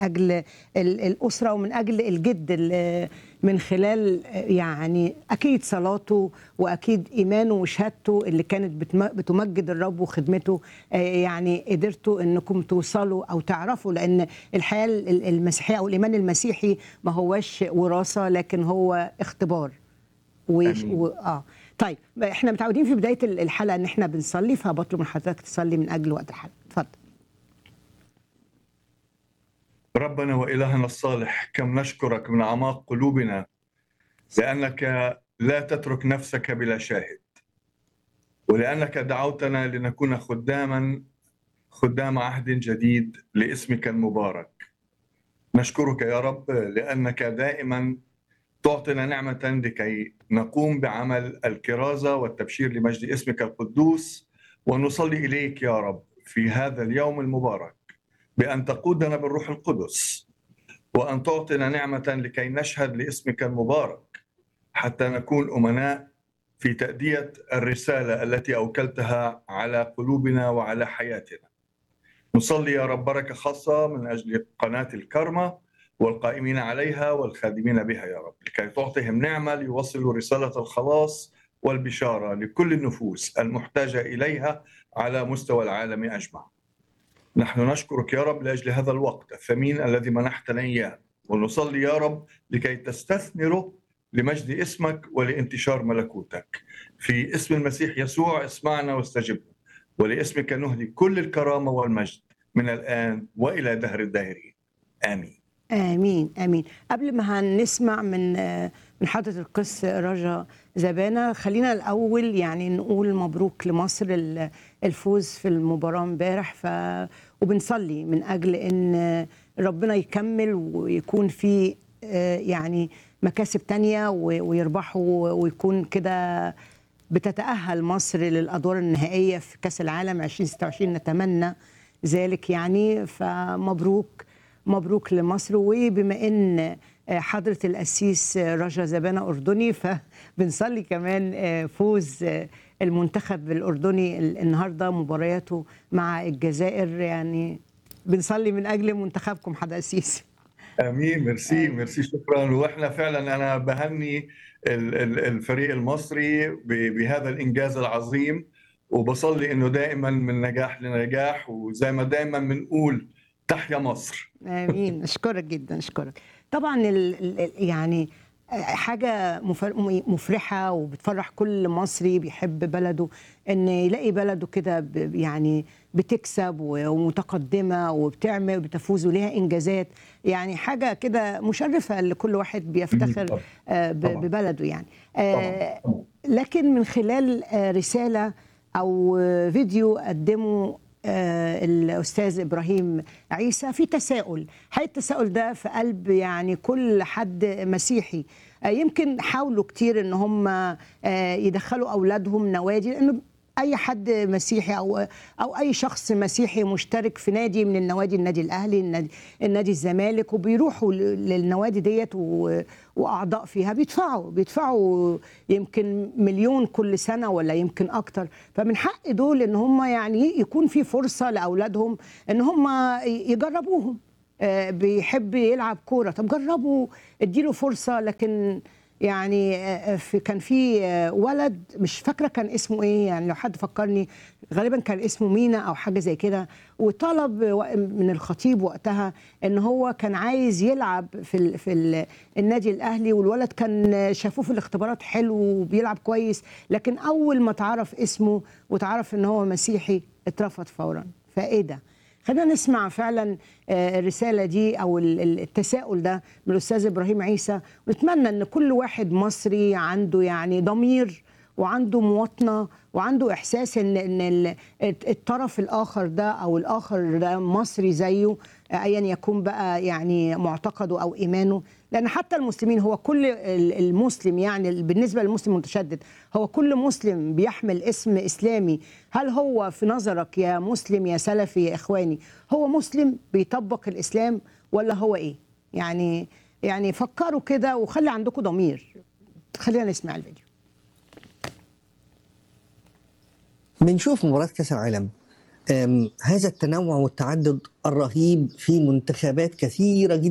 اجل ال- الاسره ومن اجل الجد اللي من خلال يعني اكيد صلاته واكيد ايمانه وشهادته اللي كانت بتم- بتمجد الرب وخدمته آه، يعني قدرتوا انكم توصلوا او تعرفوا لان الحياه ال- المسيحيه او الايمان المسيحي ما هواش وراثه لكن هو اختبار ويش آمين. و... اه طيب احنا متعودين في بدايه ال- الحلقه ان احنا بنصلي فبطلب من حضرتك تصلي من اجل وقت الحلقه اتفضل ربنا وإلهنا الصالح كم نشكرك من أعماق قلوبنا لأنك لا تترك نفسك بلا شاهد ولأنك دعوتنا لنكون خداما خدام عهد جديد لاسمك المبارك نشكرك يا رب لأنك دائما تعطينا نعمة لكي نقوم بعمل الكرازة والتبشير لمجد اسمك القدوس ونصلي إليك يا رب في هذا اليوم المبارك بأن تقودنا بالروح القدس وأن تعطينا نعمة لكي نشهد لاسمك المبارك حتى نكون أمناء في تأدية الرسالة التي أوكلتها على قلوبنا وعلى حياتنا نصلي يا رب بركة خاصة من أجل قناة الكرمة والقائمين عليها والخادمين بها يا رب لكي تعطيهم نعمة ليوصلوا رسالة الخلاص والبشارة لكل النفوس المحتاجة إليها على مستوى العالم أجمع نحن نشكرك يا رب لاجل هذا الوقت الثمين الذي منحتنا اياه ونصلي يا رب لكي تستثمره لمجد اسمك ولانتشار ملكوتك في اسم المسيح يسوع اسمعنا واستجبنا ولاسمك نهدي كل الكرامه والمجد من الان والى دهر الداهرين امين امين امين قبل ما هنسمع من آه، من حضره القس رجا زبانه خلينا الاول يعني نقول مبروك لمصر ال- الفوز في المباراه امبارح ف وبنصلي من اجل ان ربنا يكمل ويكون في آه، يعني مكاسب تانية و- ويربحوا ويكون كده بتتأهل مصر للأدوار النهائية في كأس العالم 2026 نتمنى ذلك يعني فمبروك مبروك لمصر وبما ان حضرة القسيس رجا زبانة أردني فبنصلي كمان فوز المنتخب الأردني النهاردة مبارياته مع الجزائر يعني بنصلي من أجل منتخبكم حضرة القسيس امين ميرسي ميرسي شكرا واحنا فعلا انا بهني ال- ال- الفريق المصري ب- بهذا الانجاز العظيم وبصلي انه دائما من نجاح لنجاح وزي ما دائما بنقول تحيا مصر امين اشكرك جدا اشكرك طبعا ال ال يعني حاجه مفر- مفرحه وبتفرح كل مصري بيحب بلده ان يلاقي بلده كده ب- يعني بتكسب ومتقدمه وبتعمل وبتفوز وليها انجازات يعني حاجه كده مشرفه لكل واحد بيفتخر طبعاً. آه، ب- طبعاً. ببلده يعني آه، طبعا لكن من خلال آه، رسالة أو آه، فيديو قدمه آه، الأستاذ إبراهيم عيسى في تساؤل حقيقة التساؤل ده في قلب يعني كل حد مسيحي آه، يمكن حاولوا كتير إن هم آه، يدخلوا أولادهم نوادي لأنه اي حد مسيحي او او اي شخص مسيحي مشترك في نادي من النوادي النادي الاهلي النادي, النادي الزمالك وبيروحوا ل- للنوادي ديت و- واعضاء فيها بيدفعوا بيدفعوا يمكن مليون كل سنه ولا يمكن اكتر فمن حق دول ان هم يعني يكون في فرصه لاولادهم ان هم ي- يجربوهم آه، بيحب يلعب كوره طب جربوا اديله فرصه لكن يعني آه، في كان في آه، ولد مش فاكره كان اسمه ايه يعني لو حد فكرني غالبا كان اسمه مينا او حاجه زي كده وطلب و- من الخطيب وقتها ان هو كان عايز يلعب في ال في ال النادي الاهلي والولد كان شافوه في الاختبارات حلو وبيلعب كويس لكن اول ما تعرف اسمه وتعرف ان هو مسيحي اترفض فورا فايه ده خلينا نسمع فعلا آه، الرسالة دي أو ال- ال- التساؤل ده من الأستاذ إبراهيم عيسى ونتمنى أن كل واحد مصري عنده يعني ضمير وعنده مواطنة وعنده إحساس أن إن ال- الطرف الآخر ده أو الآخر ده مصري زيه آه، أيا يكون بقى يعني معتقده أو إيمانه لأن حتى المسلمين هو كل ال- المسلم يعني بالنسبة للمسلم المتشدد هو كل مسلم بيحمل اسم إسلامي هل هو في نظرك يا مسلم يا سلفي يا إخواني هو مسلم بيطبق الإسلام ولا هو إيه يعني يعني فكروا كده وخلي عندكم ضمير خلينا نسمع الفيديو بنشوف مباراة كأس العالم أم، هذا التنوع والتعدد الرهيب في منتخبات كثيره